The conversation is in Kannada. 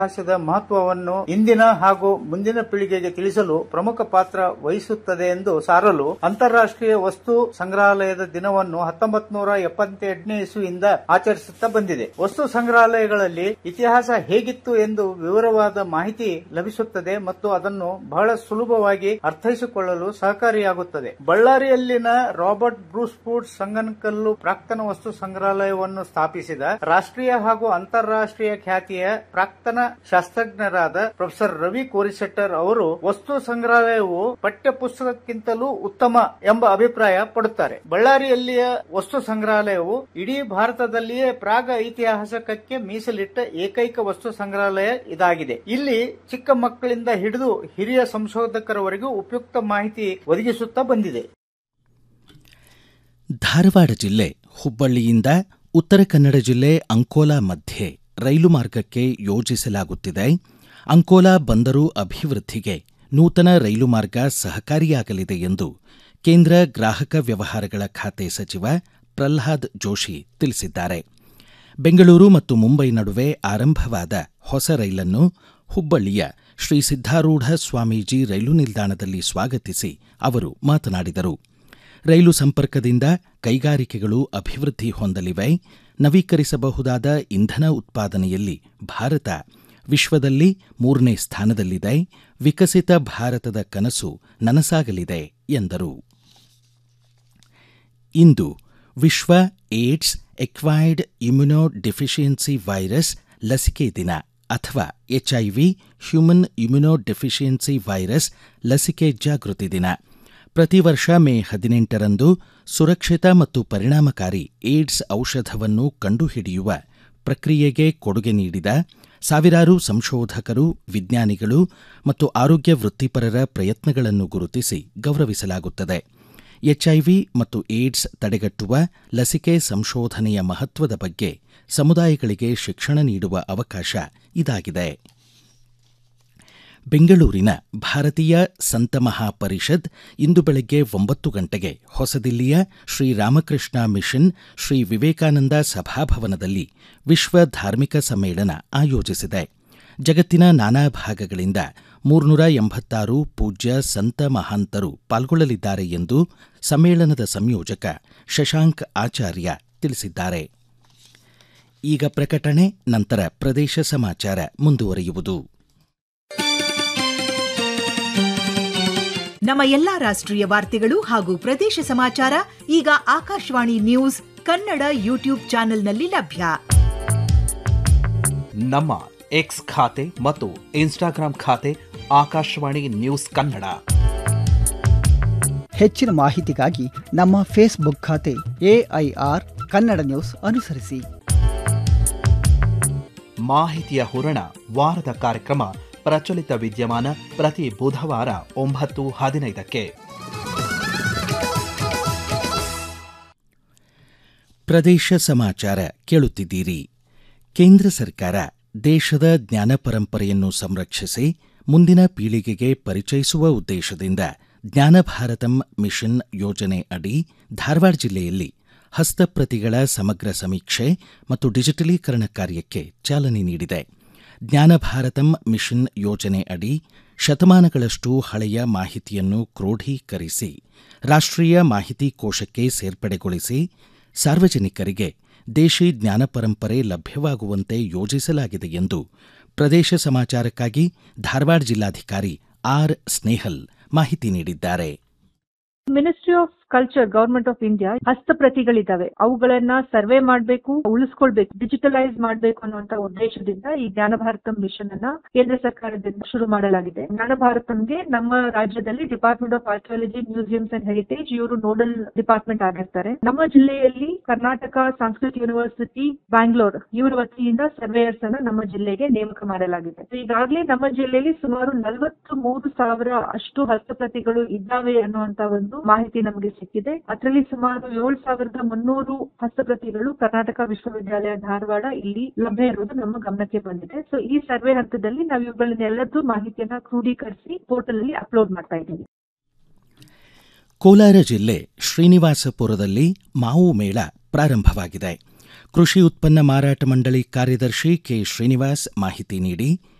ಇತಿಹಾಸದ ಮಹತ್ವವನ್ನು ಇಂದಿನ ಹಾಗೂ ಮುಂದಿನ ಪೀಳಿಗೆಗೆ ತಿಳಿಸಲು ಪ್ರಮುಖ ಪಾತ್ರ ವಹಿಸುತ್ತದೆ ಎಂದು ಸಾರಲು ಅಂತಾರಾಷ್ಟ್ರೀಯ ವಸ್ತು ಸಂಗ್ರಹಾಲಯದ ದಿನವನ್ನು ಹತ್ತೊಂಬತ್ ನೂರ ಎಪ್ಪತ್ತೆಂಟನೇ ಇಸುವಿಂದ ಆಚರಿಸುತ್ತಾ ಬಂದಿದೆ ವಸ್ತು ಸಂಗ್ರಹಾಲಯಗಳಲ್ಲಿ ಇತಿಹಾಸ ಹೇಗಿತ್ತು ಎಂದು ವಿವರವಾದ ಮಾಹಿತಿ ಲಭಿಸುತ್ತದೆ ಮತ್ತು ಅದನ್ನು ಬಹಳ ಸುಲಭವಾಗಿ ಅರ್ಥೈಸಿಕೊಳ್ಳಲು ಸಹಕಾರಿಯಾಗುತ್ತದೆ ಬಳ್ಳಾರಿಯಲ್ಲಿನ ರಾಬರ್ಟ್ ಬ್ರೂಸ್ಫುಡ್ ಸಂಗನಕಲ್ಲು ಪ್ರಾಕ್ತನ ವಸ್ತು ಸಂಗ್ರಹಾಲಯವನ್ನು ಸ್ಥಾಪಿಸಿದ ರಾಷ್ಟ್ರೀಯ ಹಾಗೂ ಅಂತಾರಾಷ್ಟ್ರೀಯ ಖ್ಯಾತಿಯ ಪ್ರಾಕ್ತನ ಶಾಸ್ತ್ರಜ್ಞರಾದ ಪ್ರೊಫೆಸರ್ ರವಿ ಕೋರಿಸೆಟ್ಟರ್ ಅವರು ವಸ್ತು ಸಂಗ್ರಹಾಲಯವು ಪಠ್ಯ ಪುಸ್ತಕಕ್ಕಿಂತಲೂ ಉತ್ತಮ ಎಂಬ ಅಭಿಪ್ರಾಯ ಪಡುತ್ತಾರೆ ಬಳ್ಳಾರಿಯಲ್ಲಿಯ ವಸ್ತು ಸಂಗ್ರಹಾಲಯವು ಇಡೀ ಭಾರತದಲ್ಲಿಯೇ ಪ್ರಾಗ ಐತಿಹಾಸಿಕಕ್ಕೆ ಮೀಸಲಿಟ್ಟ ಏಕೈಕ ವಸ್ತು ಸಂಗ್ರಹಾಲಯ ಇದಾಗಿದೆ ಇಲ್ಲಿ ಚಿಕ್ಕ ಮಕ್ಕಳಿಂದ ಹಿಡಿದು ಹಿರಿಯ ಸಂಶೋಧಕರವರೆಗೂ ಉಪಯುಕ್ತ ಮಾಹಿತಿ ಒದಗಿಸುತ್ತಾ ಬಂದಿದೆ ಧಾರವಾಡ ಜಿಲ್ಲೆ ಹುಬ್ಬಳ್ಳಿಯಿಂದ ಉತ್ತರ ಕನ್ನಡ ಜಿಲ್ಲೆ ಅಂಕೋಲಾ ಮಧ್ಯೆ ರೈಲು ಮಾರ್ಗಕ್ಕೆ ಯೋಜಿಸಲಾಗುತ್ತಿದೆ ಅಂಕೋಲಾ ಬಂದರು ಅಭಿವೃದ್ಧಿಗೆ ನೂತನ ರೈಲು ಮಾರ್ಗ ಸಹಕಾರಿಯಾಗಲಿದೆ ಎಂದು ಕೇಂದ್ರ ಗ್ರಾಹಕ ವ್ಯವಹಾರಗಳ ಖಾತೆ ಸಚಿವ ಪ್ರಲ್ಹಾದ್ ಜೋಶಿ ತಿಳಿಸಿದ್ದಾರೆ ಬೆಂಗಳೂರು ಮತ್ತು ಮುಂಬೈ ನಡುವೆ ಆರಂಭವಾದ ಹೊಸ ರೈಲನ್ನು ಹುಬ್ಬಳ್ಳಿಯ ಶ್ರೀ ಸಿದ್ದಾರೂಢ ಸ್ವಾಮೀಜಿ ರೈಲು ನಿಲ್ದಾಣದಲ್ಲಿ ಸ್ವಾಗತಿಸಿ ಅವರು ಮಾತನಾಡಿದರು ರೈಲು ಸಂಪರ್ಕದಿಂದ ಕೈಗಾರಿಕೆಗಳು ಅಭಿವೃದ್ಧಿ ಹೊಂದಲಿವೆ ನವೀಕರಿಸಬಹುದಾದ ಇಂಧನ ಉತ್ಪಾದನೆಯಲ್ಲಿ ಭಾರತ ವಿಶ್ವದಲ್ಲಿ ಮೂರನೇ ಸ್ಥಾನದಲ್ಲಿದೆ ವಿಕಸಿತ ಭಾರತದ ಕನಸು ನನಸಾಗಲಿದೆ ಎಂದರು ಇಂದು ವಿಶ್ವ AIDS acquired immuno deficiency virus ಲಸಿಕೆ ದಿನ ಅಥವಾ HIV human immuno deficiency virus ಲಸಿಕೆ ಜಾಗೃತಿ ದಿನ ಪ್ರತಿ ವರ್ಷ ಮೇ ಹದಿನೆಂಟರಂದು ಸುರಕ್ಷಿತ ಮತ್ತು ಪರಿಣಾಮಕಾರಿ ಏಡ್ಸ್ ಔಷಧವನ್ನು ಕಂಡುಹಿಡಿಯುವ ಪ್ರಕ್ರಿಯೆಗೆ ಕೊಡುಗೆ ನೀಡಿದ ಸಾವಿರಾರು ಸಂಶೋಧಕರು ವಿಜ್ಞಾನಿಗಳು ಮತ್ತು ಆರೋಗ್ಯ ವೃತ್ತಿಪರರ ಪ್ರಯತ್ನಗಳನ್ನು ಗುರುತಿಸಿ ಗೌರವಿಸಲಾಗುತ್ತದೆ ಎಚ್ಐವಿ ಮತ್ತು ಏಡ್ಸ್ ತಡೆಗಟ್ಟುವ ಲಸಿಕೆ ಸಂಶೋಧನೆಯ ಮಹತ್ವದ ಬಗ್ಗೆ ಸಮುದಾಯಗಳಿಗೆ ಶಿಕ್ಷಣ ನೀಡುವ ಅವಕಾಶ ಇದಾಗಿದೆ ಬೆಂಗಳೂರಿನ ಭಾರತೀಯ ಸಂತ ಮಹಾಪರಿಷದ್ ಇಂದು ಬೆಳಗ್ಗೆ ಒಂಬತ್ತು ಗಂಟೆಗೆ ಹೊಸದಿಲ್ಲಿಯ ಶ್ರೀ ರಾಮಕೃಷ್ಣ ಮಿಷನ್ ಶ್ರೀ ವಿವೇಕಾನಂದ ಸಭಾಭವನದಲ್ಲಿ ವಿಶ್ವ ಧಾರ್ಮಿಕ ಸಮ್ಮೇಳನ ಆಯೋಜಿಸಿದೆ ಜಗತ್ತಿನ ನಾನಾ ಭಾಗಗಳಿಂದ ಮೂರ್ನೂರ ಎಂಬತ್ತಾರು ಪೂಜ್ಯ ಸಂತ ಮಹಾಂತರು ಪಾಲ್ಗೊಳ್ಳಲಿದ್ದಾರೆ ಎಂದು ಸಮ್ಮೇಳನದ ಸಂಯೋಜಕ ಶಶಾಂಕ್ ಆಚಾರ್ಯ ತಿಳಿಸಿದ್ದಾರೆ ಈಗ ಪ್ರಕಟಣೆ ನಂತರ ಪ್ರದೇಶ ಸಮಾಚಾರ ಮುಂದುವರಿಯುವುದು ನಮ್ಮ ಎಲ್ಲಾ ರಾಷ್ಟ್ರೀಯ ವಾರ್ತೆಗಳು ಹಾಗೂ ಪ್ರದೇಶ ಸಮಾಚಾರ ಈಗ ಆಕಾಶವಾಣಿ ನ್ಯೂಸ್ ಕನ್ನಡ ಯೂಟ್ಯೂಬ್ ಚಾನೆಲ್ನಲ್ಲಿ ಲಭ್ಯ ನಮ್ಮ ಎಕ್ಸ್ ಖಾತೆ ಮತ್ತು ಇನ್ಸ್ಟಾಗ್ರಾಂ ಖಾತೆ ಆಕಾಶವಾಣಿ ನ್ಯೂಸ್ ಕನ್ನಡ ಹೆಚ್ಚಿನ ಮಾಹಿತಿಗಾಗಿ ನಮ್ಮ ಫೇಸ್ಬುಕ್ ಖಾತೆ ಎಐಆರ್ ಕನ್ನಡ ನ್ಯೂಸ್ ಅನುಸರಿಸಿ ಮಾಹಿತಿಯ ಹೂರಣ ವಾರದ ಕಾರ್ಯಕ್ರಮ ಪ್ರಚಲಿತ ವಿದ್ಯಮಾನ ಪ್ರತಿ ಬುಧವಾರ ಒಂಬತ್ತು ಹದಿನೈದಕ್ಕೆ ಪ್ರದೇಶ ಸಮಾಚಾರ ಕೇಳುತ್ತಿದ್ದೀರಿ ಕೇಂದ್ರ ಸರ್ಕಾರ ದೇಶದ ಜ್ಞಾನ ಪರಂಪರೆಯನ್ನು ಸಂರಕ್ಷಿಸಿ ಮುಂದಿನ ಪೀಳಿಗೆಗೆ ಪರಿಚಯಿಸುವ ಉದ್ದೇಶದಿಂದ ಜ್ಞಾನ ಭಾರತಂ ಮಿಷನ್ ಯೋಜನೆ ಅಡಿ ಧಾರವಾಡ ಜಿಲ್ಲೆಯಲ್ಲಿ ಹಸ್ತಪ್ರತಿಗಳ ಸಮಗ್ರ ಸಮೀಕ್ಷೆ ಮತ್ತು ಡಿಜಿಟಲೀಕರಣ ಕಾರ್ಯಕ್ಕೆ ಚಾಲನೆ ನೀಡಿದೆ ಜ್ಞಾನ ಭಾರತಂ ಮಿಷನ್ ಯೋಜನೆ ಅಡಿ ಶತಮಾನಗಳಷ್ಟು ಹಳೆಯ ಮಾಹಿತಿಯನ್ನು ಕ್ರೋಢೀಕರಿಸಿ ರಾಷ್ಟ್ರೀಯ ಮಾಹಿತಿ ಕೋಶಕ್ಕೆ ಸೇರ್ಪಡೆಗೊಳಿಸಿ ಸಾರ್ವಜನಿಕರಿಗೆ ದೇಶಿ ಜ್ಞಾನ ಪರಂಪರೆ ಲಭ್ಯವಾಗುವಂತೆ ಯೋಜಿಸಲಾಗಿದೆ ಎಂದು ಪ್ರದೇಶ ಸಮಾಚಾರಕ್ಕಾಗಿ ಧಾರವಾಡ ಜಿಲ್ಲಾಧಿಕಾರಿ ಆರ್ ಸ್ನೇಹಲ್ ಮಾಹಿತಿ ನೀಡಿದ್ದಾರೆ ministry of culture government of India ಹಸ್ತಪ್ರತಿಗಳಿದಾವೆ ಅವುಗಳನ್ನ ಸರ್ವೆ ಮಾಡಬೇಕು ಉಳಿಸ್ಕೊಳ್ಬೇಕು ಡಿಜಿಟಲೈಸ್ ಮಾಡಬೇಕು ಅನ್ನುವಂತ ಉದ್ದೇಶದಿಂದ ಈ ಜ್ಞಾನ ಭಾರತಂ ಮಿಷನ್ ಅನ್ನ ಕೇಂದ್ರ ಸರ್ಕಾರದಿಂದ ಶುರು ಮಾಡಲಾಗಿದೆ ಜ್ಞಾನ ಭಾರತಂಗೆ ನಮ್ಮ ರಾಜ್ಯದಲ್ಲಿ department of archaeology museums and heritage ಇವರು ನೋಡಲ್ ಡಿಪಾರ್ಟ್ಮೆಂಟ್ ಆಗಿರ್ತಾರೆ ನಮ್ಮ ಜಿಲ್ಲೆಯಲ್ಲಿ ಕರ್ನಾಟಕ ಸಂಸ್ಕೃತ್ ಯೂನಿವರ್ಸಿಟಿ ಬ್ಯಾಂಗ್ಳೂರ್ ಇವರ ವತಿಯಿಂದ ಸರ್ವೇಯರ್ಸ್ ಅನ್ನ ನಮ್ಮ ಜಿಲ್ಲೆಗೆ ನೇಮಕ ಮಾಡಲಾಗಿದೆ ಈಗಾಗಲೇ ನಮ್ಮ ಜಿಲ್ಲೆಯಲ್ಲಿ ಸುಮಾರು ನಲವತ್ತು ಮೂರು ಸಾವಿರ ಅಷ್ಟು ಹಸ್ತಪ್ರತಿಗಳು ಇದ್ದಾವೆ ಅನ್ನುವಂತ ಒಂದು ಮಾಹಿತಿ ನಮಗೆ ಸಿಕ್ಕಿದೆ ಅದರಲ್ಲಿ ಸುಮಾರು ಏಳು ಸಾವಿರದ ಮುನ್ನೂರು ಹಸ್ತಪ್ರತಿಗಳು ಕರ್ನಾಟಕ ವಿಶ್ವವಿದ್ಯಾಲಯ ಧಾರವಾಡ ಇಲ್ಲಿ ಲಭ್ಯ ಇರುವುದು ನಮ್ಮ ಗಮನಕ್ಕೆ ಬಂದಿದೆ ಸೊ ಈ ಸರ್ವೆ ಹಂತದಲ್ಲಿ ನಾವು ಇವುಗಳನ್ನೆಲ್ಲದೂ ಮಾಹಿತಿಯನ್ನ ಕ್ರೋಢೀಕರಿಸಿ ಪೋರ್ಟಲ್ ಅಲ್ಲಿ ಅಪ್ಲೋಡ್ ಮಾಡ್ತಾ ಇದ್ದೀವಿ ಕೋಲಾರ ಜಿಲ್ಲೆ ಶ್ರೀನಿವಾಸಪುರದಲ್ಲಿ ಮಾವು ಮೇಳ ಪ್ರಾರಂಭವಾಗಿದೆ ಕೃಷಿ ಉತ್ಪನ್ನ ಮಾರಾಟ ಮಂಡಳಿ ಕಾರ್ಯದರ್ಶಿ ಕೆ ಶ್ರೀನಿವಾಸ್ ಮಾಹಿತಿ ನೀಡಿ